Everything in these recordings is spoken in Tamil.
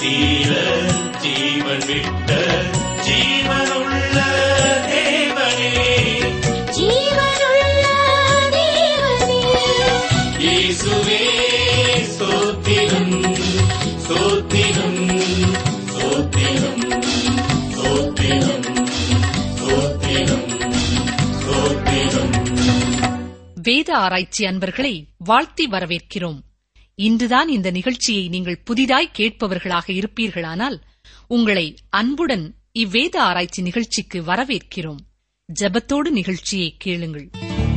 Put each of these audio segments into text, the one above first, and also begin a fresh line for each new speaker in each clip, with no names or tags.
தீர ஜீவன் விட்ட ஜீவனுள்ள தேவனே
ஜீவனுள்ள தேவனே
இயேசுவே ஸ்தோத்திரம் ஸ்தோத்திரம் ஸ்தோத்திரம் ஸ்தோத்திரம் ஸ்தோத்திரம் ஸ்தோத்திரம்
வேத ஆராய்ச்சி அன்பர்களை வாழ்த்தி வரவேற்கிறோம் இன்றுதான் இந்த நிகழ்ச்சியை நீங்கள் புதிதாய் கேட்பவர்களாக இருப்பீர்களானால் உங்களை அன்புடன் இவ்வேத ஆராய்ச்சி நிகழ்ச்சிக்கு வரவேற்கிறோம் ஜெபத்தோடு நிகழ்ச்சியை கேளுங்கள்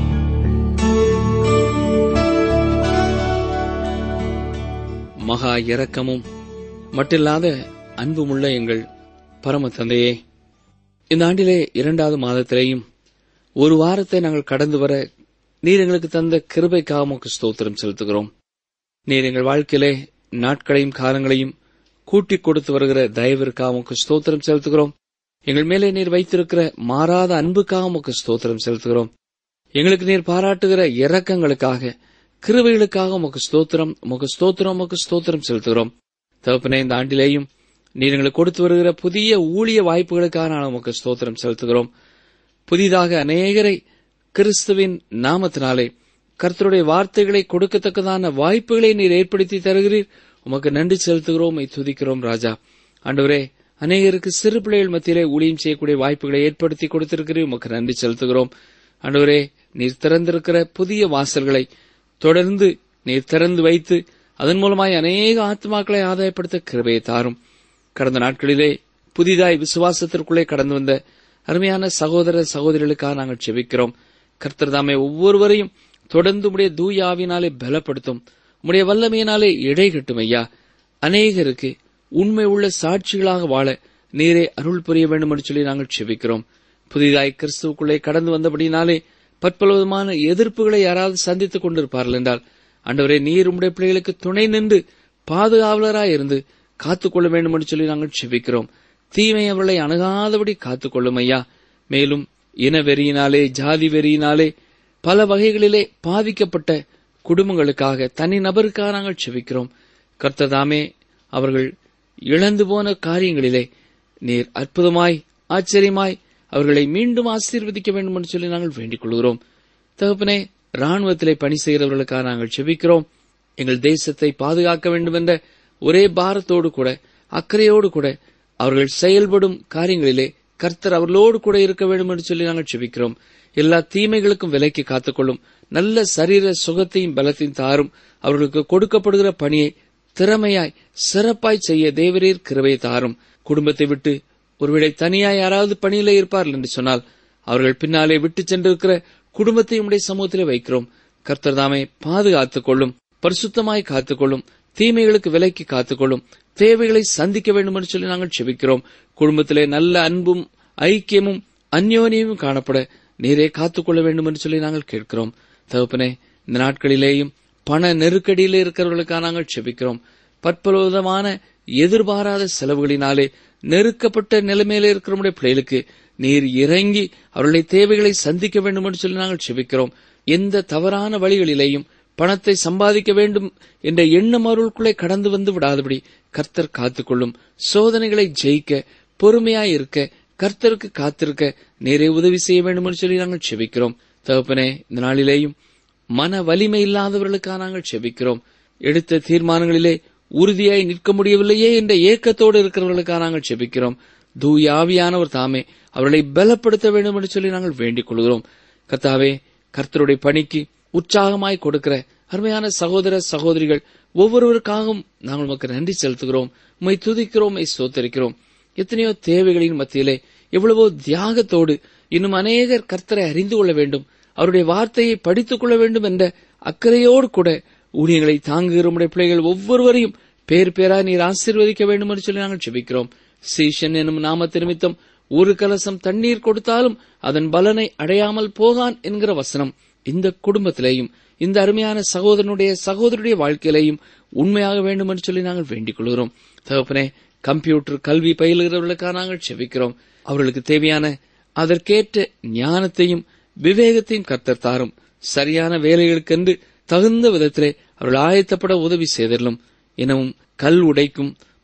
மகா இரக்கமும் மட்டில்லாத அன்புமுள்ள எங்கள் பரம தந்தையே இந்த ஆண்டிலே இரண்டாவது மாதத்திலேயும் ஒரு வாரத்தை நாங்கள் கடந்து வர நீர் எங்களுக்கு தந்த கிருபைக்காக உமக்கு ஸ்தோத்திரம் செலுத்துகிறோம் நீர் எங்கள் வாழ்க்கையிலே நாட்களையும் காலங்களையும் கூட்டிக் கொடுத்து வருகிற தயவிற்காக உமக்கு ஸ்தோத்திரம் செலுத்துகிறோம் எங்கள் மேலே நீர் வைத்திருக்கிற மாறாத அன்புக்காக உமக்கு ஸ்தோத்திரம் செலுத்துகிறோம் எங்களுக்கு நீர் பாராட்டுகிற இரக்கங்களுக்காக கிருபைகளுக்காக உமக்கு ஸ்தோத்திரம் உமக்கு ஸ்தோத்திரம் உமக்கு ஸ்தோத்திரம் செலுத்துகிறோம் தகப்பனே இந்த ஆண்டிலேயும் நீர் எங்களுக்கு கொடுத்து வருகிற புதிய ஊழிய வாய்ப்புகளுக்காக நான் உமக்கு ஸ்தோத்திரம் செலுத்துகிறோம் புதிதாக அநேகரை கிறிஸ்துவின் நாமத்தினாலே கர்த்தருடைய வார்த்தைகளை கொடுக்கத்தக்கதான வாய்ப்புகளை நீர் ஏற்படுத்தி தருகிறீர் உமக்கு நன்றி செலுத்துகிறோம் உம்மை துதிக்கிறோம் ராஜா ஆண்டவரே அநேகருக்கு சிறு பிள்ளைகள் மத்தியிலே ஊழியம் செய்யக்கூடிய வாய்ப்புகளை ஏற்படுத்தி கொடுத்திருக்கிறீர் உமக்கு நன்றி செலுத்துகிறோம் ஆண்டவரே நீர் திறந்திருக்கிற புதிய வாசல்களை தொடர்ந்து நீர் திறந்து வைத்து அதன் மூலமாய் அநேக ஆத்மாக்களை ஆதாயப்படுத்த கிருபையை தாரும் கடந்த நாட்களிலே புதிதாய் விசுவாசத்திற்குள்ளே கடந்து வந்த அருமையான சகோதர சகோதரிகளுக்காக நாங்கள் செபிக்கிறோம் கர்த்தர் தாமே ஒவ்வொருவரையும் தொடர்ந்து உடைய தூய ஆவினாலே பலப்படுத்தும் உடைய வல்லமையினாலே இடை கட்டும் ஐயா அநேகருக்கு உண்மை உள்ள சாட்சிகளாக வாழ நீரே அருள் புரிய வேண்டும் என்று சொல்லி நாங்கள் செபிக்கிறோம் புதிதாய் கிறிஸ்துவுக்குள்ளே கடந்து வந்தபடினாலே பற்பல விதமான எதிர்ப்புகளை யாராவது சந்தித்துக் கொண்டிருப்பார்கள் என்றால் ஆண்டவரே நீர் உம்முடைய பிள்ளைகளுக்கு துணை நின்று பாதுகாவலராய் இருந்து காத்துக்கொள்ள வேண்டும் என்று சொல்லி நாங்கள் செபிக்கிறோம் தீமை அவர்களை அணுகாதபடி காத்துக்கொள்ளும் ஐயா மேலும் இன வெறியினாலே ஜாதி வெறியினாலே பல வகைகளிலே பாதிக்கப்பட்ட குடும்பங்களுக்காக தனி நபருக்காக நாங்கள் செபிக்கிறோம் கர்த்ததாமே அவர்கள் இழந்து போன காரியங்களிலே நீர் அற்புதமாய் ஆச்சரியமாய் அவர்களை மீண்டும் ஆசீர்வதிக்க வேண்டும் என்று சொல்லி நாங்கள் வேண்டிக் கொள்கிறோம் தகப்பனே ராணுவத்திலே பணி செய்கிறவர்களுக்காக நாங்கள் செபிக்கிறோம் எங்கள் தேசத்தை பாதுகாக்க வேண்டும் என்ற ஒரே பாரத்தோடு கூட அக்கறையோடு கூட அவர்கள் செயல்படும் காரியங்களிலே கர்த்தர் அவர்களோடு கூட இருக்க வேண்டும் என்று சொல்லி நாங்கள் செபிக்கிறோம் எல்லா தீமைகளுக்கும் விலைக்கு காத்துக்கொள்ளும் நல்ல சரீர சுகத்தையும் பலத்தையும் தாரும் அவர்களுக்கு கொடுக்கப்படுகிற பணியை திறமையாய் சிறப்பாய் செய்ய தேவரீர் கிருபையை தாரும் குடும்பத்தை விட்டு ஒருவேளை தனியாய் யாராவது பணியிலே இருப்பார்கள் என்று சொன்னால் அவர்கள் பின்னாலே விட்டு சென்றிருக்கிற குடும்பத்தை உடைய சமூகத்திலே வைக்கிறோம் கர்த்தர் தாமே பாதுகாத்துக் கொள்ளும் பரிசுத்தமாய் காத்துக்கொள்ளும் தீமைகளுக்கு விலைக்கு காத்துக்கொள்ளும் தேவைகளை சந்திக்க வேண்டும் என்று சொல்லி நாங்கள் செபிக்கிறோம் குடும்பத்திலே நல்ல அன்பும் ஐக்கியமும் அந்யோன்யமும் காணப்பட நீரே காத்துக்கொள்ள வேண்டும் என்று சொல்லி நாங்கள் கேட்கிறோம் தகப்பனே இந்த நாட்களிலேயும் பண நெருக்கடியிலே இருக்கிறவர்களுக்காக நாங்கள் செபிக்கிறோம் பற்பல விதமான எதிர்பாராத செலவுகளினாலே நெருக்கப்பட்ட நிலைமையில இருக்கிற பிள்ளைகளுக்கு நீர் இறங்கி அவருடைய தேவைகளை சந்திக்க வேண்டும் என்று சொல்லி நாங்கள் செபிக்கிறோம் எந்த தவறான வழிகளிலேயும் பணத்தை சம்பாதிக்க வேண்டும் என்ற எண்ணம் அவர்களுக்குள்ளே கடந்து வந்து விடாதபடி கர்த்தர் காத்துக்கொள்ளும் சோதனைகளை ஜெயிக்க பொறுமையாய் இருக்க கர்த்தருக்கு காத்திருக்க நேரே உதவி செய்ய வேண்டும் என்று சொல்லி நாங்கள் செபிக்கிறோம் தகப்பனே இந்த நாளிலேயும் மன வலிமை இல்லாதவர்களுக்காக நாங்கள் செபிக்கிறோம் எடுத்த தீர்மானங்களிலே உறுதியாய் நிற்க முடியவில்லையே என்ற ஏக்கத்தோடு இருக்கிறவர்களுக்காக நாங்கள் செபிக்கிறோம் தூய ஆவியானவர் தாமே அவர்களை பலப்படுத்த வேண்டும் என்று சொல்லி நாங்கள் வேண்டிக் கொள்கிறோம் கர்த்தாவே கர்த்தருடைய பணிக்கு உற்சாகமாய் கொடுக்கிற அருமையான சகோதர சகோதரிகள் ஒவ்வொருவருக்காகவும் நாங்கள் உமக்கு நன்றி செலுத்துகிறோம் உம்மை துதிக்கிறோம் உம்மை சோத்தரிக்கிறோம் எத்தனையோ தேவைகளின் மத்தியிலே எவ்வளவோ தியாகத்தோடு இன்னும் அநேகர் கர்த்தரை அறிந்து கொள்ள வேண்டும் அவருடைய வார்த்தையை படித்துக் கொள்ள வேண்டும் என்ற அக்கறையோடு கூட ஊழியங்களை தாங்குகிற உடைய பிள்ளைகள் ஒவ்வொருவரையும் பேர் பேரா நீர் ஆசீர்வதிக்க வேண்டும் என்று சொல்லி நாங்கள் செபிக்கிறோம் சீஷன் எனும் நாமத்து நிமித்தம் ஒரு கலசம் தண்ணீர் கொடுத்தாலும் அதன் பலனை அடையாமல் போகான் என்கிற வசனம் இந்த குடும்பத்திலேயும் இந்த அருமையான சகோதரனுடைய சகோதரனுடைய வாழ்க்கையிலேயும் உண்மையாக வேண்டும் என்று சொல்லி நாங்கள் வேண்டிக் கொள்கிறோம் தகப்பனே கம்ப்யூட்டர் கல்வி பயிலுகிறவர்களுக்காக நாங்கள் செபிக்கிறோம் அவர்களுக்கு தேவையான அதற்கேற்ற ஞானத்தையும் விவேகத்தையும் கர்த்தர் தாரும் சரியான வேலைகளுக்கென்று தகுந்த விதத்திலே அவர்கள் ஆயத்தப்பட உதவி செய்திடலும் எனவும் கல் உடைக்கும்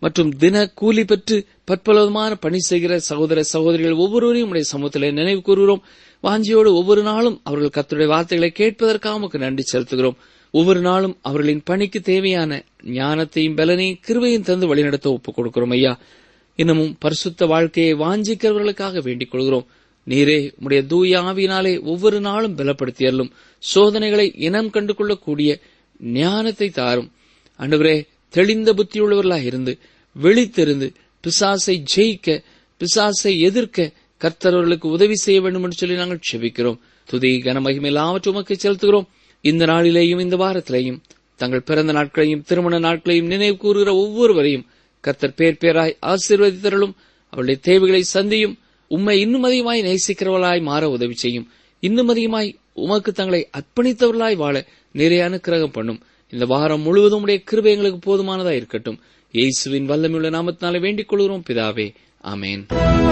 மற்றும் தின கூலி பெற்று பற்பலவிதமான பணி செய்கிற சகோதர சகோதரிகள் ஒவ்வொருவரையும் உடைய சமூகத்திலே நினைவு கூறுகிறோம் வாஞ்சியோடு ஒவ்வொரு நாளும் அவர்கள் கர்த்தருடைய வார்த்தைகளை கேட்பதற்காக உமக்கு நன்றி செலுத்துகிறோம் ஒவ்வொரு நாளும் அவர்களின் பணிக்கு தேவையான ஞானத்தையும் பலனையும் கிருபையும் தந்து வழிநடத்த ஒப்புக் கொடுக்கிறோம் ஐயா இன்னமும் பரிசுத்த வாழ்க்கையை வாஞ்சிக்கிறவர்களுக்காக வேண்டிக் கொள்கிறோம் நீரே உம்முடைய தூய ஆவியினாலே ஒவ்வொரு நாளும் பலப்படுத்தி அருளும் சோதனைகளை இனம் கண்டு கொள்ளக்கூடிய ஞானத்தை தாரும் அன்றுவரே தெளிந்த புத்தியுள்ளவர்களாக இருந்து விழித்திருந்து பிசாசை ஜெயிக்க பிசாசை எதிர்க்க கர்த்தரவர்களுக்கு உதவி செய்ய வேண்டும் என்று சொல்லி நாங்கள் செபிக்கிறோம் துதி கனமகிமை எல்லாவற்றும் உமக்கு செலுத்துகிறோம் இந்த நாளிலேயும் இந்த வாரத்திலேயும் தங்கள் பிறந்த நாட்களையும் திருமண நாட்களையும் நினைவு கூறுகிற ஒவ்வொருவரையும் கர்த்தர் பேர் பேராய் ஆசீர்வதித்தருளும் அவருடைய தேவைகளை சந்தியும் உம்மை இன்னும் அதிகமாய் நேசிக்கிறவர்களாய் மாற உதவி செய்யும் இன்னும் அதிகமாய் உமக்கு தங்களை அர்ப்பணித்தவர்களாய் வாழ நிறைய அனுக்கிரகம் பண்ணும் இந்த வாரம் முழுவதும் உடைய கிருபை எங்களுக்கு போதுமானதா இருக்கட்டும் இயேசுவின் வல்லமையுள்ள நாமத்தினாலே வேண்டிக் கொள்கிறோம் பிதாவே ஆமேன்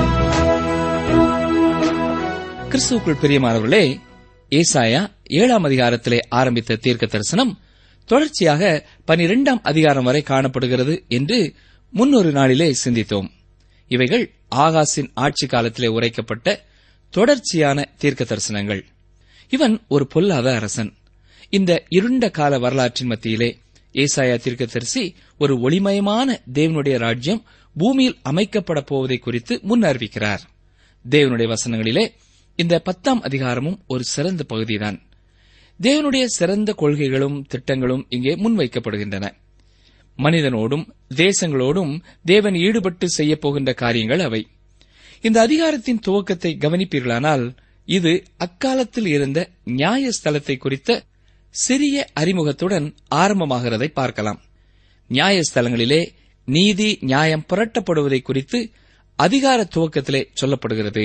கிறிஸ்துவுக்குள் பிரியமானவர்களே ஏசாயா ஏழாம் அதிகாரத்திலே ஆரம்பித்த தீர்க்க தரிசனம் தொடர்ச்சியாக பனிரெண்டாம் அதிகாரம் வரை காணப்படுகிறது என்று முன்னொரு நாளிலே சிந்தித்தோம் இவைகள் ஆகாசின் ஆட்சி காலத்திலே உரைக்கப்பட்ட தொடர்ச்சியான தீர்க்க தரிசனங்கள் இவன் ஒரு பொல்லாத அரசன் இந்த இருண்ட கால வரலாற்றின் மத்தியிலே ஏசாயா தீர்க்கதரிசி ஒரு ஒளிமயமான தேவனுடைய ராஜ்யம் பூமியில் அமைக்கப்பட போவதை குறித்து முன் அறிவிக்கிறார் தேவனுடைய வசனங்களிலே இந்த பத்தாம் அதிகாரமும் ஒரு சிறந்த பகுதிதான் தேவனுடைய சிறந்த கொள்கைகளும் திட்டங்களும் இங்கே முன்வைக்கப்படுகின்றன மனிதனோடும் தேசங்களோடும் தேவன் ஈடுபட்டு செய்யப் போகின்ற காரியங்கள் அவை இந்த அதிகாரத்தின் துவக்கத்தை கவனிப்பீர்களானால் இது அக்காலத்தில் இருந்த நியாயஸ்தலத்தை குறித்த சிறிய அறிமுகத்துடன் ஆரம்பமாகிறதை பார்க்கலாம் நியாயஸ்தலங்களிலே நீதி நியாயம் புரட்டப்படுவதை குறித்து அதிகார துவக்கத்திலே சொல்லப்படுகிறது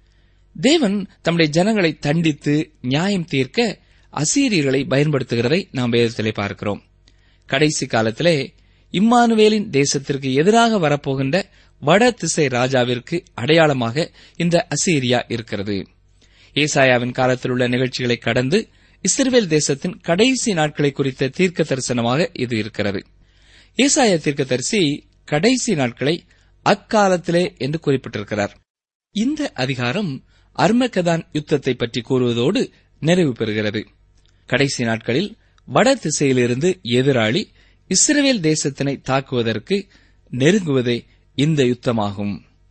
தேவன் தம்முடைய ஜனங்களை தண்டித்து நியாயம் தீர்க்க அசீரியர்களை பயன்படுத்துகிறதை நாம் வேதத்திலே பார்க்கிறோம் கடைசி காலத்திலே இம்மானுவேலின் தேசத்திற்கு எதிராக வரப்போகின்ற வட திசை ராஜாவிற்கு அடையாளமாக இந்த அசீரியா இருக்கிறது ஏசாயாவின் காலத்தில் உள்ள நிகழ்ச்சிகளை கடந்து இஸ்ரேல் தேசத்தின் கடைசி நாட்களை குறித்த தீர்க்க தரிசனமாக இது இருக்கிறது ஏசாயா தீர்க்கதரிசி கடைசி நாட்களை அக்காலத்திலே என்று குறிப்பிட்டிருக்கிறார் இந்த அதிகாரம் அர்மகதான் யுத்தத்தை பற்றி கூறுவதோடு நிறைவு பெறுகிறது கடைசி நாட்களில் வட திசையிலிருந்து எதிராளி இஸ்ரேல் தேசத்தினை தாக்குவதற்கு நெருங்குவதே இந்த யுத்தமாகும்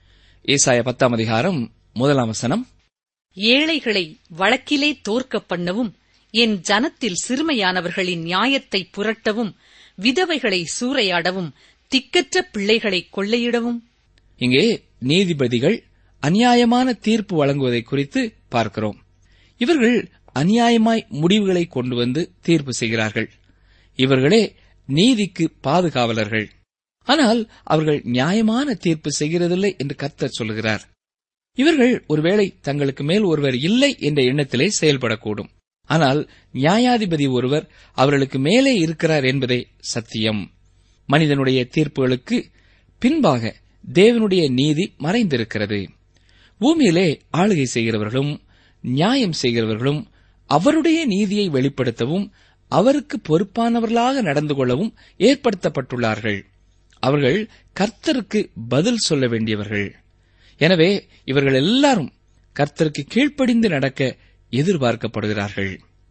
ஏசாய பத்தாம் அதிகாரம் முதலாம் வசனம்
ஏழைகளை வழக்கிலே தோற்க பண்ணவும் என் ஜனத்தில் சிறுமையானவர்களின் நியாயத்தை புரட்டவும் விதவைகளை சூறையாடவும் திக்கற்ற பிள்ளைகளை கொள்ளையிடவும்
இங்கே நீதிபதிகள் அநியாயமான தீர்ப்பு வழங்குவதை குறித்து பார்க்கிறோம் இவர்கள் அநியாயமாய் முடிவுகளை கொண்டு வந்து தீர்ப்பு செய்கிறார்கள் இவர்களே நீதிக்கு பாதுகாவலர்கள் ஆனால் அவர்கள் நியாயமான தீர்ப்பு செய்கிறதில்லை என்று கர்த்தர் சொல்கிறார் இவர்கள் ஒருவேளை தங்களுக்கு மேல் ஒருவர் இல்லை என்ற எண்ணத்திலே செயல்படக்கூடும் ஆனால் நியாயாதிபதி ஒருவர் அவர்களுக்கு மேலே இருக்கிறார் என்பதே சத்தியம் மனிதனுடைய தீர்ப்புகளுக்கு பின்பாக தேவனுடைய நீதி மறைந்திருக்கிறது பூமியிலே ஆளுகை செய்கிறவர்களும் நியாயம் செய்கிறவர்களும் அவருடைய நீதியை வெளிப்படுத்தவும் அவருக்கு பொறுப்பானவர்களாக நடந்து கொள்ளவும் ஏற்படுத்தப்பட்டுள்ளார்கள் அவர்கள் கர்த்தருக்கு பதில் சொல்ல வேண்டியவர்கள் எனவே இவர்கள் எல்லாரும் கர்த்தருக்கு கீழ்ப்படிந்து நடக்க எதிர்பார்க்கப்படுகிறார்கள்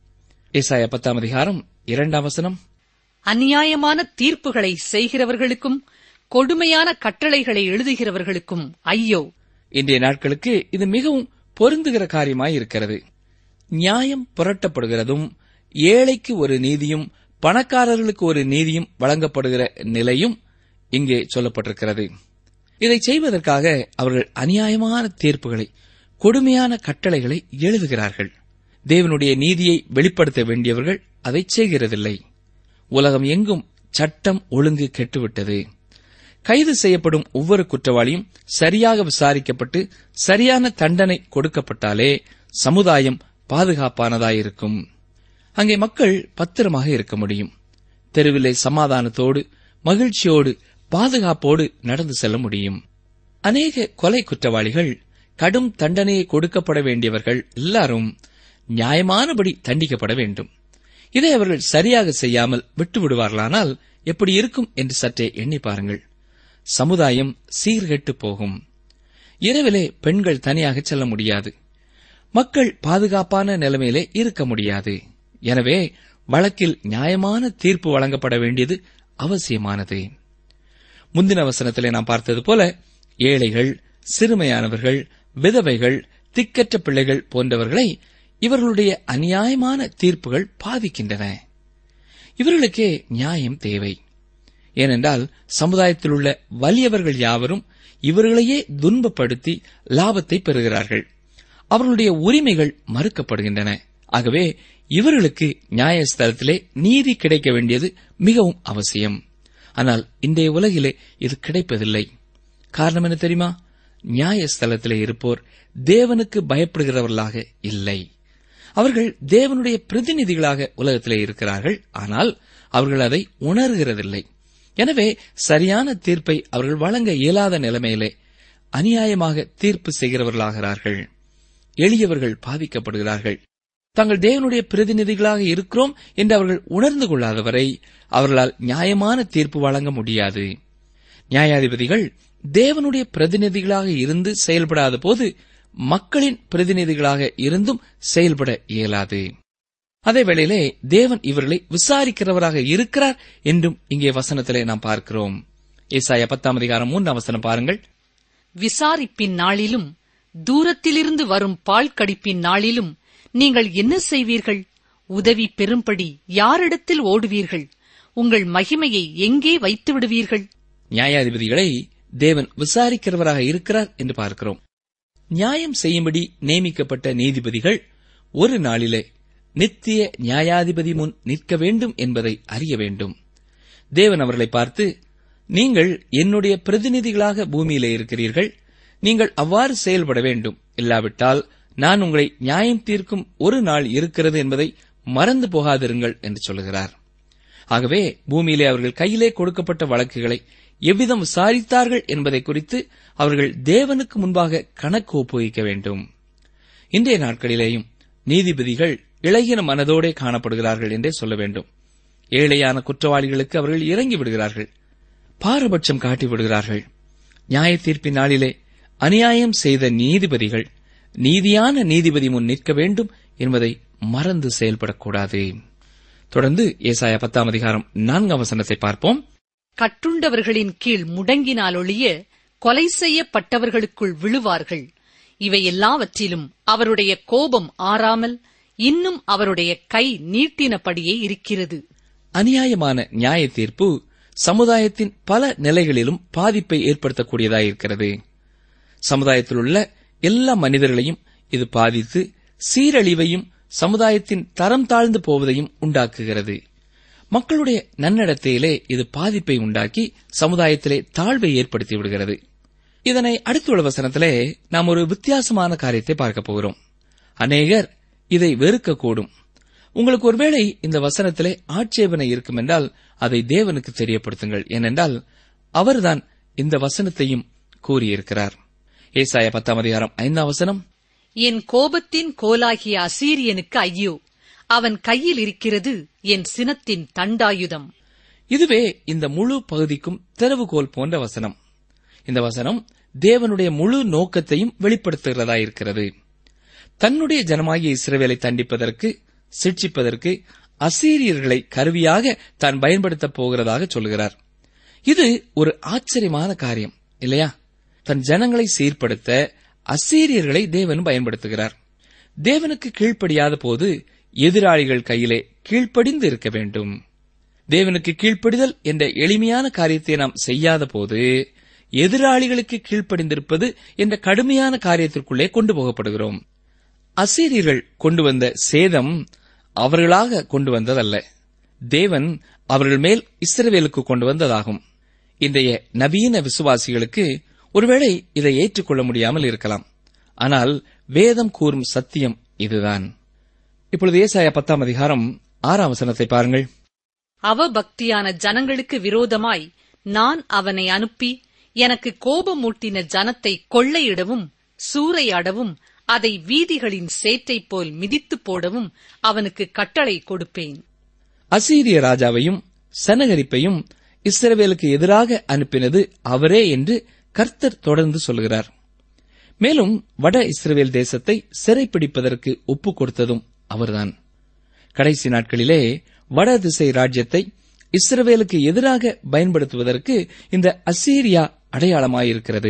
ஏசாயா பத்தாம் அதிகாரம் இரண்டாம் வசனம்
அநியாயமான தீர்ப்புகளை செய்கிறவர்களுக்கும் கொடுமையான கட்டளைகளை எழுதுகிறவர்களுக்கும் ஐயோ
இன்றைய நாட்களுக்கு இது மிகவும் பொருந்துகிற காரியமாய் இருக்கிறது நியாயம் புரட்டப்படுகிறதும் ஏழைக்கு ஒரு நீதியும் பணக்காரர்களுக்கு ஒரு நீதியும் வழங்கப்படுகிற நிலையும் இங்கே சொல்லப்பட்டிருக்கிறது இதை செய்வதற்காக அவர்கள் அநியாயமான தீர்ப்புகளை கொடுமையான கட்டளைகளை எழுதுகிறார்கள் தேவனுடைய நீதியை வெளிப்படுத்த வேண்டியவர்கள் அதை செய்கிறதில்லை உலகம் எங்கும் சட்டம் ஒழுங்கு கெட்டுவிட்டது கைது செய்யப்படும் ஒவ்வொரு குற்றவாளியும் சரியாக விசாரிக்கப்பட்டு சரியான தண்டனை கொடுக்கப்பட்டாலே சமுதாயம் பாதுகாப்பானதாயிருக்கும் அங்கே மக்கள் பத்திரமாக இருக்க முடியும் தெருவிலே சமாதானத்தோடு மகிழ்ச்சியோடு பாதுகாப்போடு நடந்து செல்ல முடியும் அநேக கொலை குற்றவாளிகள் கடும் தண்டனையை கொடுக்கப்பட வேண்டியவர்கள் எல்லாரும் நியாயமானபடி தண்டிக்கப்பட வேண்டும் இதை அவர்கள் சரியாக செய்யாமல் விட்டு விடுவார்களானால் எப்படி இருக்கும் என்று சற்றே எண்ணி பாருங்கள் சமுதாயம் சீர்கெட்டு போகும் இரவிலே பெண்கள் தனியாக செல்ல முடியாது மக்கள் பாதுகாப்பான நிலைமையிலே இருக்க முடியாது எனவே வழக்கில் நியாயமான தீர்ப்பு வழங்கப்பட வேண்டியது அவசியமானது முந்தின வசனத்திலே நாம் பார்த்தது போல ஏழைகள் சிறுமையானவர்கள் விதவைகள் திக்கற்ற பிள்ளைகள் போன்றவர்களை இவர்களுடைய அநியாயமான தீர்ப்புகள் பாதிக்கின்றன இவர்களுக்கே நியாயம் தேவை ஏனென்றால் சமுதாயத்தில் உள்ள வலியவர்கள் யாவரும் இவர்களையே துன்பப்படுத்தி லாபத்தை பெறுகிறார்கள் அவர்களுடைய உரிமைகள் மறுக்கப்படுகின்றன ஆகவே இவர்களுக்கு நியாயஸ்தலத்திலே நீதி கிடைக்க வேண்டியது மிகவும் அவசியம் ஆனால் இன்றைய உலகிலே இது கிடைப்பதில்லை காரணம் என்ன தெரியுமா நியாயஸ்தலத்திலே இருப்போர் தேவனுக்கு பயப்படுகிறவர்களாக இல்லை அவர்கள் தேவனுடைய பிரதிநிதிகளாக உலகத்திலே இருக்கிறார்கள் ஆனால் அவர்கள் அதை உணர்கிறதில்லை எனவே சரியான தீர்ப்பை அவர்கள் வழங்க இயலாத நிலைமையிலே அநியாயமாக தீர்ப்பு செய்கிறவர்களாகிறார்கள் எளியவர்கள் பாதிக்கப்படுகிறார்கள் தாங்கள் தேவனுடைய பிரதிநிதிகளாக இருக்கிறோம் என்று அவர்கள் உணர்ந்து கொள்ளாதவரை அவர்களால் நியாயமான தீர்ப்பு வழங்க முடியாது நியாயாதிபதிகள் தேவனுடைய பிரதிநிதிகளாக இருந்து செயல்படாத போது மக்களின் பிரதிநிதிகளாக இருந்தும் செயல்பட இயலாது அதே வேளையிலே தேவன் இவர்களை விசாரிக்கிறவராக இருக்கிறார் என்றும் இங்கே வசனத்திலே நாம் பார்க்கிறோம் ஏசாயா பத்தாம் அதிகாரம் மூன்றாம் வசனம் பாருங்கள்
விசாரிப்பின் நாளிலும் தூரத்திலிருந்து வரும் பால் கடிப்பின் நாளிலும் நீங்கள் என்ன செய்வீர்கள் உதவி பெறும்படி யாரிடத்தில் ஓடுவீர்கள் உங்கள் மகிமையை எங்கே வைத்து விடுவீர்கள்
நியாயாதிபதிகளை தேவன் விசாரிக்கிறவராக இருக்கிறார் என்று பார்க்கிறோம் நியாயம் செய்யும்படி நியமிக்கப்பட்ட நீதிபதிகள் ஒரு நாளிலே நித்திய நியாயாதிபதி முன் நிற்க வேண்டும் என்பதை அறிய வேண்டும் தேவன் அவர்களை பார்த்து நீங்கள் என்னுடைய பிரதிநிதிகளாக பூமியிலே இருக்கிறீர்கள் நீங்கள் அவ்வாறு செயல்பட வேண்டும் இல்லாவிட்டால் நான் உங்களை நியாயம் தீர்க்கும் ஒரு நாள் இருக்கிறது என்பதை மறந்து போகாதிருங்கள் என்று சொல்கிறார் ஆகவே பூமியிலே அவர்கள் கையிலே கொடுக்கப்பட்ட வழக்குகளை எவ்விதம் விசாரித்தார்கள் என்பதை குறித்து அவர்கள் தேவனுக்கு முன்பாக கணக்கு ஒப்புவிக்க வேண்டும் இன்றைய நாட்களிலேயும் நீதிபதிகள் இளைய மனதோடே காணப்படுகிறார்கள் என்றே சொல்ல வேண்டும் ஏழையான குற்றவாளிகளுக்கு அவர்கள் இறங்கி விடுகிறார்கள் பாரபட்சம் காட்டி விடுகிறார்கள் நியாய தீர்ப்பின் நாளிலே அநியாயம் செய்த நீதிபதிகள் நீதியான நீதிபதி முன் நிற்க வேண்டும் என்பதை மறந்து செயல்படக்கூடாது தொடர்ந்து ஏசாயா பத்தாம் அதிகாரம் நான்காம் வசனத்தை பார்ப்போம்
கட்டுண்டவர்களின் கீழ் முடங்கினாலொழிய கொலை செய்யப்பட்டவர்களுக்குள் விழுவார்கள் இவை எல்லாவற்றிலும் அவருடைய கோபம் ஆறாமல் இன்னும் அவருடைய கை நீட்டினபடியே இருக்கிறது
அநியாயமான நியாய தீர்ப்பு சமுதாயத்தின் பல நிலைகளிலும் பாதிப்பை ஏற்படுத்தக்கூடியதாயிருக்கிறது சமுதாயத்தில் உள்ள எல்லா மனிதர்களையும் இது பாதித்து சீரழிவையும் சமுதாயத்தின் தரம் தாழ்ந்து போவதையும் உண்டாக்குகிறது மக்களுடைய நன்னடத்தையிலே இது பாதிப்பை உண்டாக்கி சமுதாயத்திலே தாழ்வை ஏற்படுத்தி விடுகிறது இதனை அடுத்துள்ள வசனத்திலே நாம் ஒரு வித்தியாசமான காரியத்தை பார்க்க போகிறோம் அநேகர் இதை வெறுக்கக்கூடும் உங்களுக்கு ஒருவேளை இந்த வசனத்திலே ஆட்சேபனை இருக்கும் என்றால் அதை தேவனுக்கு தெரியப்படுத்துங்கள் ஏனென்றால் அவர்தான் இந்த வசனத்தையும் கூறியிருக்கிறார் ஏசாய பத்தாம் அதிகாரம் ஐந்தாம் வசனம்
என் கோபத்தின் கோலாகிய அசீரியனுக்கு ஐயோ அவன் கையில் இருக்கிறது என் சினத்தின் தண்டாயுதம்
இதுவே இந்த முழு பகுதிக்கும் திறவுகோல் போன்ற வசனம் இந்த வசனம் தேவனுடைய முழு நோக்கத்தையும் வெளிப்படுத்துகிறதா இருக்கிறது தன்னுடைய ஜனமாகிய இஸ்ரவேலை தண்டிப்பதற்கு சிட்சிப்பதற்கு அசீரியர்களை கருவியாக தான் பயன்படுத்தப் போகிறதாக சொல்கிறார் இது ஒரு ஆச்சரியமான காரியம் இல்லையா தன் ஜனங்களை சீர்படுத்த அசீரியர்களை தேவன் பயன்படுத்துகிறார் தேவனுக்கு கீழ்ப்படியாத போது எதிராளிகள் கையிலே கீழ்ப்படிந்து இருக்க வேண்டும் தேவனுக்கு கீழ்ப்படிதல் என்ற எளிமையான காரியத்தை நாம் செய்யாத போது எதிராளிகளுக்கு கீழ்ப்படிந்திருப்பது என்ற கடுமையான காரியத்திற்குள்ளே கொண்டு போகப்படுகிறோம் அசீரியர்கள் கொண்டு வந்த சேதம் அவர்களாக கொண்டு வந்ததல்ல தேவன் அவர்கள் மேல் இஸ்ரவேலுக்கு கொண்டு வந்ததாகும் இன்றைய நவீன விசுவாசிகளுக்கு ஒருவேளை இதை ஏற்றுக்கொள்ள முடியாமல் இருக்கலாம் ஆனால் வேதம் கூறும் சத்தியம் இதுதான் இப்பொழுது ஏசாயா பத்தாம் அதிகாரம் ஆறாம் வசனத்தை பாருங்கள்
அவபக்தியான ஜனங்களுக்கு விரோதமாய் நான் அவனை அனுப்பி எனக்கு கோபமூட்டின ஜனத்தை கொள்ளையிடவும் சூறையாடவும் அதை வீதிகளின் சேற்றைப் போல் மிதித்துப் போடவும் அவனுக்கு கட்டளை கொடுப்பேன்
அசீரிய ராஜாவையும் சனகரிப்பையும் இஸ்ரவேலுக்கு எதிராக அனுப்பினது அவரே என்று கர்த்தர் தொடர்ந்து சொல்கிறார் மேலும் வட இஸ்ரவேல் தேசத்தை சிறைப்பிடிப்பதற்கு ஒப்புக் கொடுத்ததும் அவர்தான் கடைசி நாட்களிலே வட திசை ராஜ்யத்தை இஸ்ரவேலுக்கு எதிராக பயன்படுத்துவதற்கு இந்த அசீரியா அடையாளமாயிருக்கிறது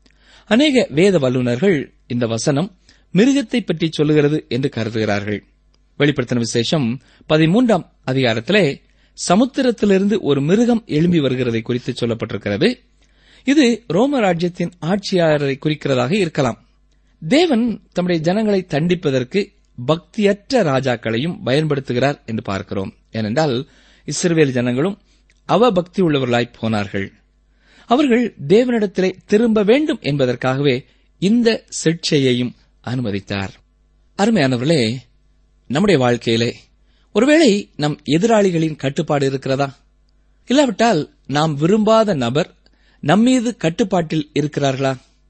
அநேக வேத வல்லுநர்கள் இந்த வசனம் மிருகத்தை பற்றி சொல்லுகிறது என்று கருதுகிறார்கள் வெளிப்படுத்தின விசேஷம் பதிமூன்றாம் அதிகாரத்திலே சமுத்திரத்திலிருந்து ஒரு மிருகம் எழும்பி வருகிறதை குறித்து சொல்லப்பட்டிருக்கிறது இது ரோம ராஜ்யத்தின் ஆட்சியாளரை குறிக்கிறதாக இருக்கலாம் தேவன் தம்முடைய ஜனங்களை தண்டிப்பதற்கு பக்தியற்ற ராஜாக்களையும் பயன்படுத்துகிறார் என்று பார்க்கிறோம் ஏனென்றால் இஸ்ரவேல் ஜனங்களும் அவபக்தி உள்ளவர்களாய் போனார்கள் அவர்கள் தேவனிடத்திலே திரும்ப வேண்டும் என்பதற்காகவே இந்த சிக்ஷையையும் அனுமதித்தார் அருமையானவர்களே நம்முடைய வாழ்க்கையிலே ஒருவேளை நம் எதிராளிகளின் கட்டுப்பாடு இருக்கிறதா இல்லாவிட்டால் நாம் விரும்பாத நபர் நம்மீது கட்டுப்பாட்டில் இருக்கிறார்களா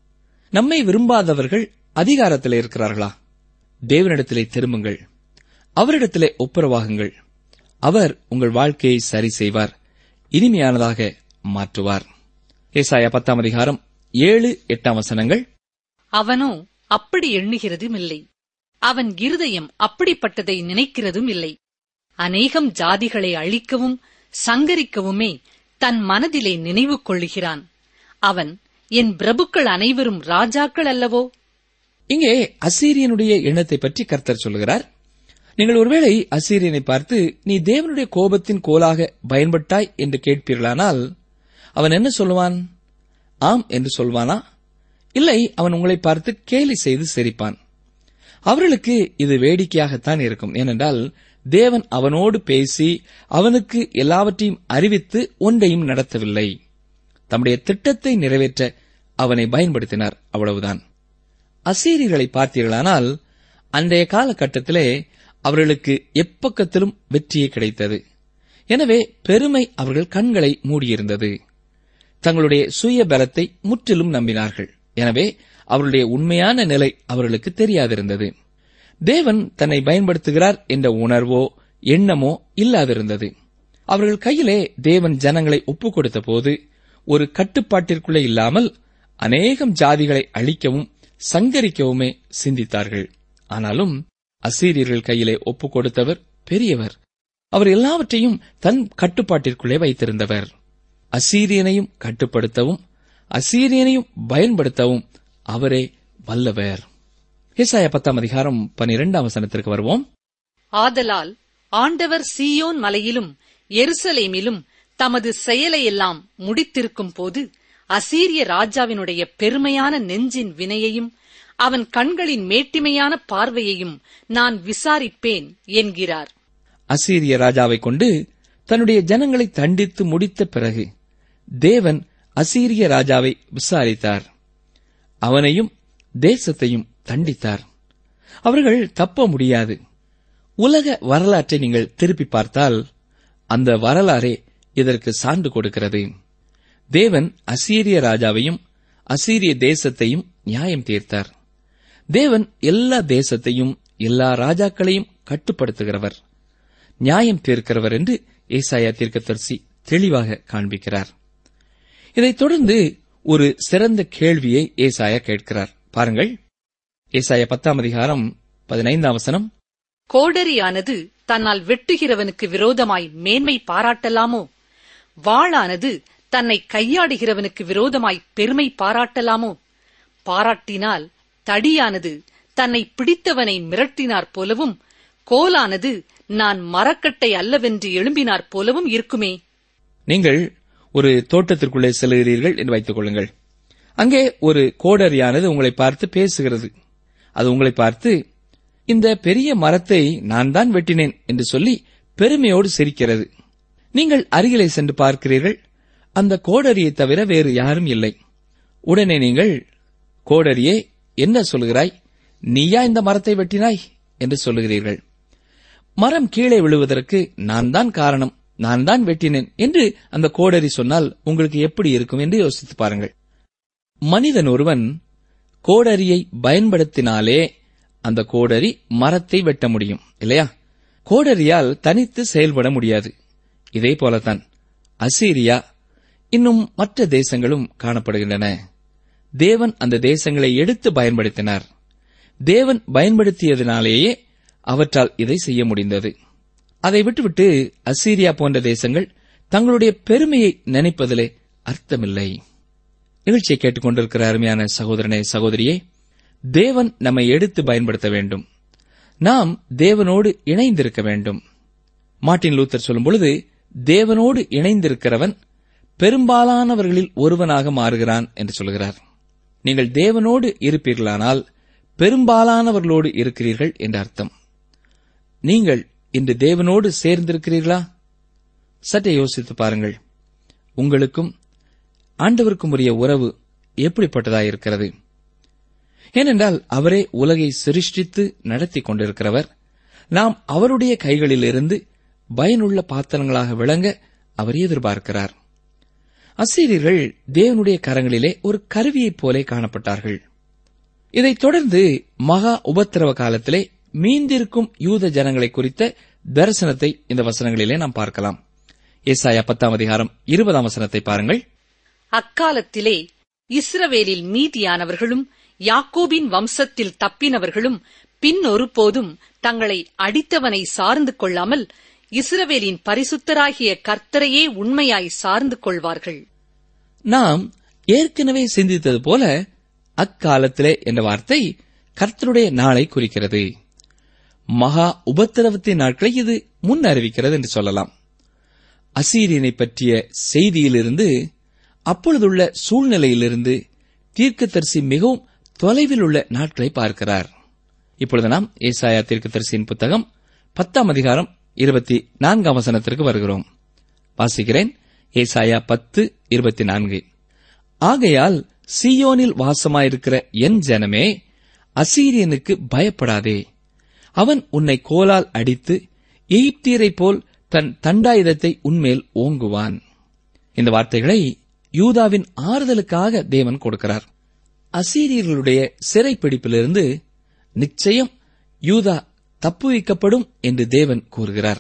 நம்மை விரும்பாதவர்கள் அதிகாரத்தில் இருக்கிறார்களா தேவனிடத்திலே திரும்புங்கள் அவரிடத்திலே ஒப்புரவாகுங்கள் அவர் உங்கள் வாழ்க்கையை சரி செய்வார் இனிமையானதாக மாற்றுவார் ஏசாயா பத்தாம் அதிகாரம் ஏழு எட்டாம் வசனங்கள்
அவனோ அப்படி எண்ணுகிறதும் இல்லை அவன் இருதயம் அப்படிப்பட்டதை நினைக்கிறதும் இல்லை அநேகம் ஜாதிகளை அழிக்கவும் சங்கரிக்கவுமே தன் மனதிலே நினைவு கொள்ளுகிறான் அவன் என் பிரபுக்கள் அனைவரும் ராஜாக்கள் அல்லவோ
இங்கே அசீரியனுடைய எண்ணத்தை பற்றி கர்த்தர் சொல்கிறார் நீங்கள் ஒருவேளை அசீரியனை பார்த்து நீ தேவனுடைய கோபத்தின் கோலாக பயன்பட்டாய் என்று கேட்பீர்களானால் அவன் என்ன சொல்லுவான் ஆம் என்று சொல்வானா இல்லை அவன் உங்களை பார்த்து கேலி செய்து சிரிப்பான் அவர்களுக்கு இது வேடிக்கையாகத்தான் இருக்கும் ஏனென்றால் தேவன் அவனோடு பேசி அவனுக்கு எல்லாவற்றையும் அறிவித்து ஒன்றையும் நடத்தவில்லை தம்முடைய திட்டத்தை நிறைவேற்ற அவனை பயன்படுத்தினார் அவ்வளவுதான் அசீரியர்களை பார்த்தீர்களானால் அன்றைய காலகட்டத்திலே அவர்களுக்கு எப்பக்கத்திலும் வெற்றியே கிடைத்தது எனவே பெருமை அவர்கள் கண்களை மூடியிருந்தது தங்களுடைய சுய பலத்தை முற்றிலும் நம்பினார்கள் எனவே அவருடைய உண்மையான நிலை அவர்களுக்கு தெரியாதிருந்தது தேவன் தன்னை பயன்படுத்துகிறார் என்ற உணர்வோ எண்ணமோ இல்லாதிருந்தது அவர்கள் கையிலே தேவன் ஜனங்களை ஒப்புக் கொடுத்த போது ஒரு கட்டுப்பாட்டிற்குள்ளே இல்லாமல் அநேகம் ஜாதிகளை அழிக்கவும் சங்கரிக்கவுமே சிந்தித்தார்கள் ஆனாலும் அசீரியர்கள் கையிலே ஒப்புக் கொடுத்தவர் பெரியவர் அவர் எல்லாவற்றையும் தன் கட்டுப்பாட்டிற்குள்ளே வைத்திருந்தவர் அசீரியனையும் கட்டுப்படுத்தவும் அசீரியனையும் பயன்படுத்தவும் அவரே வல்லவர் ஏசாயா பத்தாம் அதிகாரம் பனிரெண்டாம் வசனத்திற்கு வருவோம்
ஆதலால் ஆண்டவர் சீயோன் மலையிலும் எருசலேமிலும் தமது செயலையெல்லாம் முடித்திருக்கும் போது அசீரிய ராஜாவினுடைய பெருமையான நெஞ்சின் வினையையும் அவன் கண்களின் மேட்டிமையான பார்வையையும் நான் விசாரிப்பேன் என்கிறார்
அசீரிய ராஜாவைக் கொண்டு தன்னுடைய ஜனங்களை தண்டித்து முடித்த பிறகு தேவன் அசீரிய ராஜாவை விசாரித்தார் அவனையும் தேசத்தையும் தண்டித்தார் அவர்கள் தப்ப முடியாது உலக வரலாற்றை நீங்கள் திருப்பி பார்த்தால் அந்த வரலாறே இதற்கு சான்று கொடுக்கிறது தேவன் அசீரிய ராஜாவையும் அசீரிய தேசத்தையும் நியாயம் தீர்த்தார் தேவன் எல்லா தேசத்தையும் எல்லா ராஜாக்களையும் கட்டுப்படுத்துகிறவர் நியாயம் தீர்க்கிறவர் என்று ஏசாயா தீர்க்கதரிசி தெளிவாக காண்பிக்கிறார் இதைத் தொடர்ந்து ஒரு சிறந்த கேள்வியை ஏசாயா கேட்கிறார் பாருங்கள் ஏசாயா பத்தாம் அதிகாரம் பதினைந்தாம் வசனம்
கோடரியானது தன்னால் வெட்டுகிறவனுக்கு விரோதமாய் மேன்மை பாராட்டலாமோ வாளானது தன்னை கையாடுகிறவனுக்கு விரோதமாய் பெருமை பாராட்டலாமோ பாராட்டினால் தடியானது தன்னை பிடித்தவனை மிரட்டினார் போலவும் கோலானது நான் மரக்கட்டை அல்லவென்று எழும்பினார் போலவும் இருக்குமே
நீங்கள் ஒரு தோட்டத்திற்குள்ளே செல்கிறீர்கள் என்று வைத்துக் கொள்ளுங்கள் அங்கே ஒரு கோடரியானது உங்களை பார்த்து பேசுகிறது அது உங்களை பார்த்து இந்த பெரிய மரத்தை நான் தான் வெட்டினேன் என்று சொல்லி பெருமையோடு சிரிக்கிறது நீங்கள் அருகிலே சென்று பார்க்கிறீர்கள் அந்த கோடரியை தவிர வேறு யாரும் இல்லை உடனே நீங்கள் கோடரியே என்ன சொல்கிறாய் நீயா இந்த மரத்தை வெட்டினாய் என்று சொல்லுகிறீர்கள் மரம் கீழே விழுவதற்கு நான் தான் காரணம் நான் தான் வெட்டினேன் என்று அந்த கோடரி சொன்னால் உங்களுக்கு எப்படி இருக்கும் என்று யோசித்து பாருங்கள் மனிதன் ஒருவன் கோடரியை பயன்படுத்தினாலே அந்த கோடரி மரத்தை வெட்ட முடியும் இல்லையா கோடரியால் தனித்து செயல்பட முடியாது இதே போலத்தான் அசீரியா இன்னும் மற்ற தேசங்களும் காணப்படுகின்றன தேவன் அந்த தேசங்களை எடுத்து பயன்படுத்தினார் தேவன் பயன்படுத்தியதினாலேயே அவற்றால் இதை செய்ய முடிந்தது அதை விட்டுவிட்டு அசீரியா போன்ற தேசங்கள் தங்களுடைய பெருமையை நினைப்பதிலே அர்த்தமில்லை நிகழ்ச்சியை கேட்டுக்கொண்டிருக்கிற அருமையான சகோதரனே சகோதரியே தேவன் நம்மை எடுத்து பயன்படுத்த வேண்டும் நாம் தேவனோடு இணைந்திருக்க வேண்டும் மார்ட்டின் லூத்தர் சொல்லும் பொழுது தேவனோடு இணைந்திருக்கிறவன் பெரும்பாலானவர்களில் ஒருவனாக மாறுகிறான் என்று சொல்கிறார் நீங்கள் தேவனோடு இருப்பீர்களானால் பெரும்பாலானவர்களோடு இருக்கிறீர்கள் என்ற அர்த்தம் நீங்கள் இன்று தேவனோடு சேர்ந்திருக்கிறீர்களா சற்றே யோசித்து பாருங்கள் உங்களுக்கும் ஆண்டவருக்கும் உரிய உறவு எப்படிப்பட்டதாயிருக்கிறது ஏனென்றால் அவரே உலகை சிருஷ்டித்து நடத்தி கொண்டிருக்கிறவர் நாம் அவருடைய கைகளிலிருந்து பயனுள்ள பாத்திரங்களாக விளங்க அவர் எதிர்பார்க்கிறார் அசீரியர்கள் தேவனுடைய கரங்களிலே ஒரு கருவியைப் போலே காணப்பட்டார்கள் இதைத் தொடர்ந்து மகா உபத்திரவ காலத்திலே மீந்திருக்கும் யூத ஜனங்களை குறித்த தரிசனத்தை இந்த வசனங்களிலே நாம் பார்க்கலாம் ஏசாயா பத்தாம் அதிகாரம் இருபதாம் வசனத்தை பாருங்கள்
அக்காலத்திலே இஸ்ரவேலில் மீதியானவர்களும் யாக்கோபின் வம்சத்தில் தப்பினவர்களும் பின் ஒருபோதும் தங்களை அடித்தவனை சார்ந்து கொள்ளாமல் இஸ்ரவேலின் பரிசுத்தராகிய கர்த்தரையே உண்மையாய் சார்ந்து கொள்வார்கள்
நாம் ஏற்கனவே சிந்தித்தது போல அக்காலத்திலே என்ற வார்த்தை கர்த்தருடைய நாளை குறிக்கிறது மகா உபத்திரவத்தின் நாட்களை இது முன் அறிவிக்கிறது என்று சொல்லலாம் அசீரியனை பற்றிய செய்தியிலிருந்து அப்பொழுதுள்ள சூழ்நிலையிலிருந்து தீர்க்கதரிசி மிகவும் தொலைவில் உள்ள நாட்களை பார்க்கிறார் இப்பொழுது நாம் ஏசாயா தீர்க்கதரிசியின் புத்தகம் பத்தாம் அதிகாரம் இருபத்தி நான்காம் வசனத்திற்கு வருகிறோம் வாசிக்கிறேன் ஏசாயா பத்து இருபத்தி நான்கு ஆகையால் சீயோனில் வாசமாயிருக்கிற என் ஜனமே அசீரியனுக்கு பயப்படாதே அவன் உன்னை கோலால் அடித்து எகிப்தியரைப் போல் தன் தண்டாயுதத்தை உன்மேல் ஓங்குவான் இந்த வார்த்தைகளை யூதாவின் ஆறுதலுக்காக தேவன் கொடுக்கிறார் அசீரியர்களுடைய சிறைப்பிடிப்பிலிருந்து நிச்சயம் யூதா தப்புவிக்கப்படும் என்று தேவன் கூறுகிறார்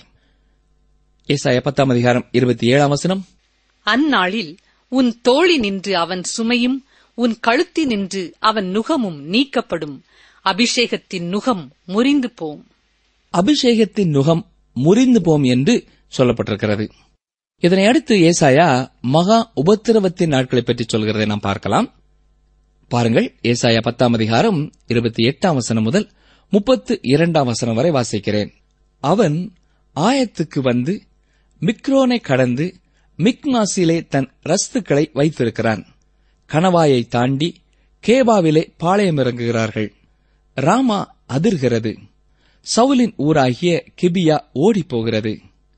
ஏசாயா பத்தாம் அதிகாரம் இருபத்தி ஏழாம் வசனம்
அந்நாளில் உன் தோழி நின்று அவன் சுமையும் உன் கழுத்தி நின்று அவன் நுகமும் நீக்கப்படும் அபிஷேகத்தின் நுகம் முறிந்து போம்
அபிஷேகத்தின் நுகம் முறிந்து போம் என்று சொல்லப்பட்டிருக்கிறது இதனை அடுத்து ஏசாயா மகா உபத்திரவத்தின் நாட்களை பற்றி சொல்கிறதை நாம் பார்க்கலாம் பாருங்கள் ஏசாயா பத்தாம் அதிகாரம் இருபத்தி எட்டாம் வசனம் முதல் முப்பத்து இரண்டாம் வசனம் வரை வாசிக்கிறேன் அவன் ஆயத்துக்கு வந்து மிக்ரோனை கடந்து மிக்மாசிலே தன் ரஸ்துக்களை வைத்திருக்கிறான் கணவாயை தாண்டி கேபாவிலே பாளையம் இறங்குகிறார்கள் ராமா அதிர்கிறது சவுலின் ஊராகிய கிபியா ஓடிப் போகிறது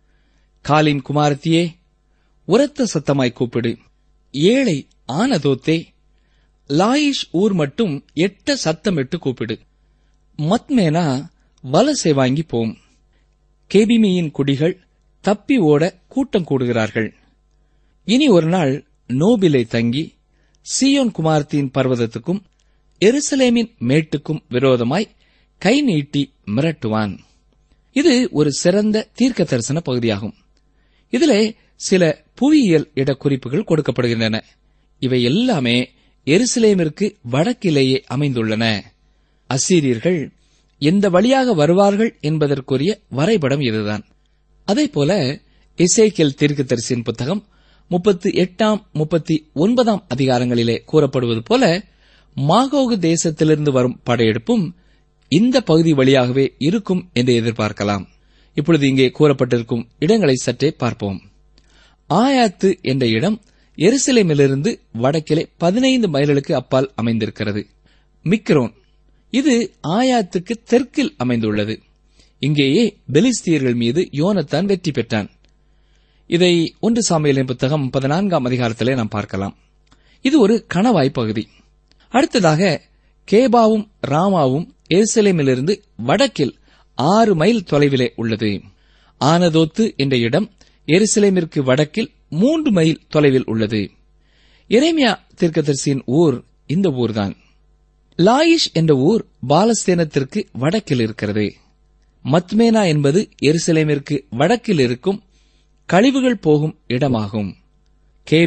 காலின் குமாரத்தியே உரத்த சத்தமாய் கூப்பிடு ஏழை ஆனதோத்தே லாயிஷ் ஊர் மட்டும் எட்ட சத்தமிட்டு கூப்பிடு மத்மேனா வலசை வாங்கி போம் கேபிமியின் குடிகள் தப்பி ஓட கூட்டம் கூடுகிறார்கள் இனி ஒரு நாள் நோபிலை தங்கி சீயோன் குமாரத்தின் பர்வதத்துக்கும் எருசலேமின் மேட்டுக்கும் விரோதமாய் கை நீட்டி மிரட்டுவான் இது ஒரு சிறந்த தீர்க்க தரிசன பகுதியாகும் இதிலே சில புவியியல் இடக்குறிப்புகள் கொடுக்கப்படுகின்றன இவை எல்லாமே எருசலேமிற்கு வடக்கிலேயே அமைந்துள்ளன அசீரியர்கள் எந்த வழியாக வருவார்கள் என்பதற்குரிய வரைபடம் இதுதான் அதேபோல இசைக்கேல் தீர்க்கதரிசியின் புத்தகம் முப்பத்தி எட்டாம் முப்பத்தி ஒன்பதாம் அதிகாரங்களிலே கூறப்படுவது போல மாகோகு தேசத்திலிருந்து வரும் படையெடுப்பும் இந்த பகுதி வழியாகவே இருக்கும் என்று எதிர்பார்க்கலாம் இப்பொழுது இங்கே கூறப்பட்டிருக்கும் இடங்களை சற்றே பார்ப்போம் ஆயாத்து என்ற இடம் எருசலேமிலிருந்து வடக்கிலே பதினைந்து மைல்களுக்கு அப்பால் அமைந்திருக்கிறது மிக்ரோன் இது ஆயாத்துக்கு தெற்கில் அமைந்துள்ளது இங்கேயே பெலிஸ்தியர்கள் மீது யோனத்தான் வெற்றி பெற்றான் இதை ஒன்று சாமியலின் புத்தகம் பதினான்காம் அதிகாரத்திலே நாம் பார்க்கலாம் இது ஒரு கணவாய் பகுதி அடுத்ததாக கேபாவும் ராமாவும் எருசலேமிலிருந்து வடக்கில் ஆறு மைல் தொலைவிலே உள்ளது ஆனதோத்து என்ற இடம் எருசலேமிற்கு வடக்கில் மூன்று மைல் தொலைவில் உள்ளது எரேமியா தீர்க்கதரிசியின் ஊர் இந்த ஊர்தான் லாயிஷ் என்ற ஊர் பாலஸ்தீனத்திற்கு வடக்கில் இருக்கிறது மத்மேனா என்பது எருசலேமிற்கு வடக்கில் இருக்கும் கழிவுகள் போகும் இடமாகும் கேபீம்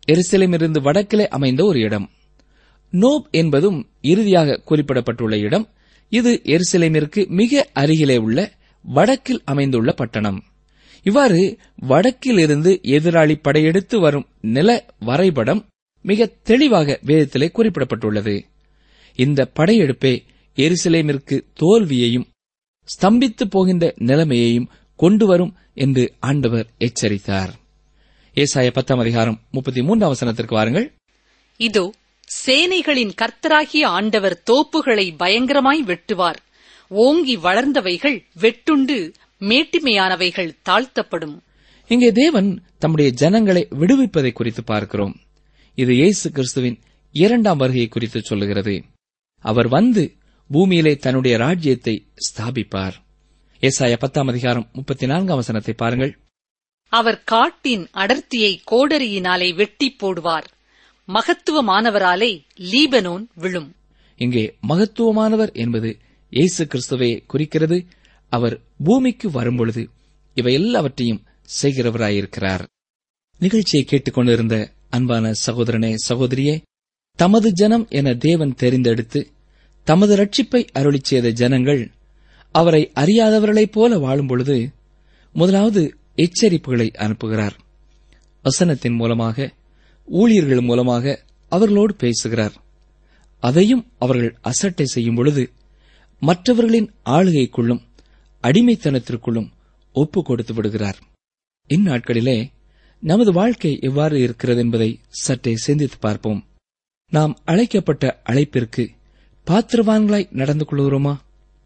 எருசலேமிலிருந்து வடக்கிலே அமைந்த ஒரு இடம் நோப் என்பதும் இறுதியாக குறிப்பிடப்பட்டுள்ள இடம் இது எருசலேமிற்கு மிக அருகிலே உள்ள வடக்கில் அமைந்துள்ள பட்டணம் இவ்வாறு வடக்கில் இருந்து எதிராளி படையெடுத்து வரும் நில வரைபடம் மிக தெளிவாக வேதத்திலே குறிப்பிடப்பட்டுள்ளது இந்த படையெடுப்பே எருசலேமிற்கு தோல்வியையும் ஸ்தம்பித்து போகின்ற நிலைமையையும் கொண்டு வரும் என்று ஆண்டவர் எச்சரித்தார் ஏசாய பத்தாம் அதிகாரம் முப்பத்தி மூன்றாம் வசனத்திற்கு வாருங்கள்
இதோ சேனைகளின் கர்த்தராகிய ஆண்டவர் தோப்புகளை பயங்கரமாய் வெட்டுவார் ஓங்கி வளர்ந்தவைகள் வெட்டுண்டு மேட்டிமையானவைகள் தாழ்த்தப்படும்
இங்கே தேவன் தம்முடைய ஜனங்களை விடுவிப்பதை குறித்து பார்க்கிறோம் இது இயேசு கிறிஸ்துவின் இரண்டாம் வருகையை குறித்து சொல்லுகிறது அவர் வந்து பூமியிலே தன்னுடைய ராஜ்யத்தை ஸ்தாபிப்பார் ஏசாய பத்தாம் அதிகாரம் முப்பத்தி நான்காம் வசனத்தை பாருங்கள்
அவர் காட்டின் அடர்த்தியை கோடரியினாலே வெட்டிப் போடுவார் மகத்துவமானவராலே லீபனோன் விழும்
இங்கே மகத்துவமானவர் என்பது இயேசு கிறிஸ்துவை குறிக்கிறது அவர் பூமிக்கு வரும்பொழுது இவை எல்லாவற்றையும் செய்கிறவராயிருக்கிறார் நிகழ்ச்சியை கேட்டுக்கொண்டிருந்த அன்பான சகோதரனே சகோதரியே தமது ஜனம் என தேவன் தெரிந்தெடுத்து தமது ரட்சிப்பை அருளிச் செய்த ஜனங்கள் அவரை அறியாதவர்களைப் போல வாழும் பொழுது முதலாவது எச்சரிப்புகளை அனுப்புகிறார் வசனத்தின் மூலமாக ஊழியர்கள் மூலமாக அவர்களோடு பேசுகிறார் அதையும் அவர்கள் அசட்டை செய்யும் பொழுது மற்றவர்களின் ஆளுகைக்குள்ளும் அடிமைத்தனத்திற்குள்ளும் ஒப்பு கொடுத்து விடுகிறார் இந்நாட்களிலே நமது வாழ்க்கை எவ்வாறு இருக்கிறது என்பதை சற்றே சிந்தித்து பார்ப்போம் நாம் அழைக்கப்பட்ட அழைப்பிற்கு பாத்திரவான்களாய் நடந்து கொள்கிறோமா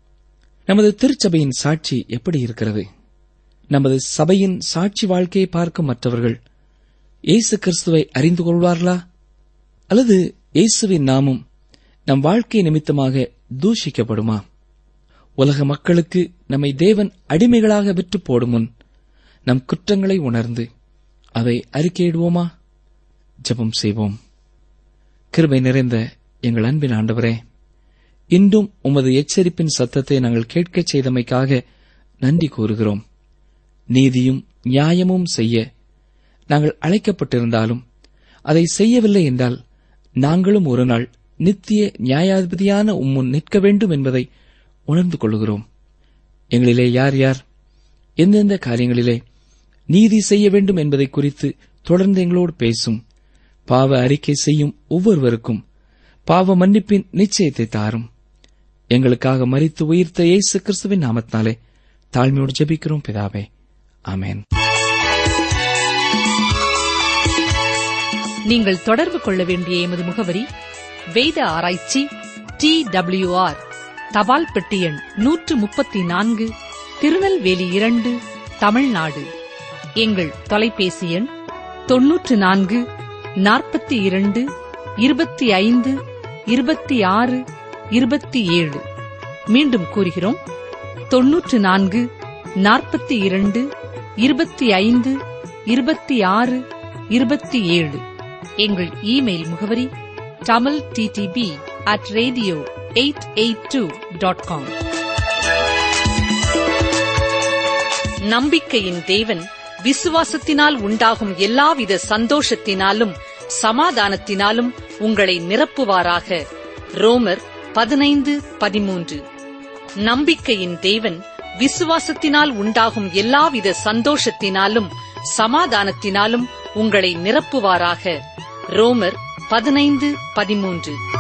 நமது திருச்சபையின் சாட்சி எப்படி இருக்கிறது நமது சபையின் சாட்சி வாழ்க்கையை பார்க்கும் மற்றவர்கள் இயேசு கிறிஸ்துவை அறிந்து கொள்வார்களா அல்லது இயேசுவின் நாமம் நம் வாழ்க்கை நிமித்தமாக தூஷிக்கப்படுமா உலக மக்களுக்கு நம்மை தேவன் அடிமைகளாக விற்று போடும் முன் நம் குற்றங்களை உணர்ந்து அதை அறிக்கையிடுவோமா ஜெபம் செய்வோம் கிருபை நிறைந்த எங்கள் அன்பின் ஆண்டவரே இன்றும் உமது எச்சரிப்பின் சத்தத்தை நாங்கள் கேட்கச் செய்தமைக்காக நன்றி கூறுகிறோம் நீதியும் நியாயமும் செய்ய நாங்கள் அழைக்கப்பட்டிருந்தாலும் அதை செய்யவில்லை என்றால் நாங்களும் ஒரு நாள் நித்திய நியாயாதிபதியான உம்முன் நிற்க வேண்டும் என்பதை உணர்ந்து கொள்கிறோம் எங்களிலே யார் யார் எந்தெந்த காரியங்களிலே நீதி செய்ய வேண்டும் என்பதை குறித்து தொடர்ந்து எங்களோடு பேசும் பாவ அறிக்கை செய்யும் ஒவ்வொருவருக்கும் பாவ மன்னிப்பின் நிச்சயத்தை தாரும் எங்களுக்காக மரித்து உயிர்த்த இயேசு கிறிஸ்துவின் நாமத்தினாலே தாழ்மையோடு ஜெபிக்கிறோம் பிதாவே ஆமென்
நீங்கள் தொடர்பு கொள்ள வேண்டிய எமது முகவரி வேத ஆராய்ச்சி டி ஆர் தபால் பெட்டி எண் நூற்று முப்பத்தி நான்கு திருநெல்வேலி இரண்டு தமிழ்நாடு எங்கள் தொலைபேசி எண் தொன்னூற்று நான்கு நாற்பத்தி இரண்டு இருபத்தி ஐந்து இருபத்தி ஆறு இருபத்தி ஏழு மீண்டும் கூறுகிறோம் தொன்னூற்று நான்கு நாற்பத்தி இரண்டு இருபத்தி ஐந்து இருபத்தி ஆறு இருபத்தி ஏழு எங்கள் இமெயில் முகவரி Tamil DTP at radio eight eight two dot com நம்பிக்கையின் தேவன் விசுவாசத்தினால் உண்டாகும் எல்லாவித சந்தோஷத்தினாலும் சமாதானத்தினாலும் உங்களை நிரப்புவாராக ரோமர் பதினைந்து பதிமூன்று நம்பிக்கையின் தேவன் விசுவாசத்தினால் உண்டாகும் எல்லாவித சந்தோஷத்தினாலும் சமாதானத்தினாலும் உங்களை நிரப்புவாராக ரோமர் பதினைந்து பதிமூன்று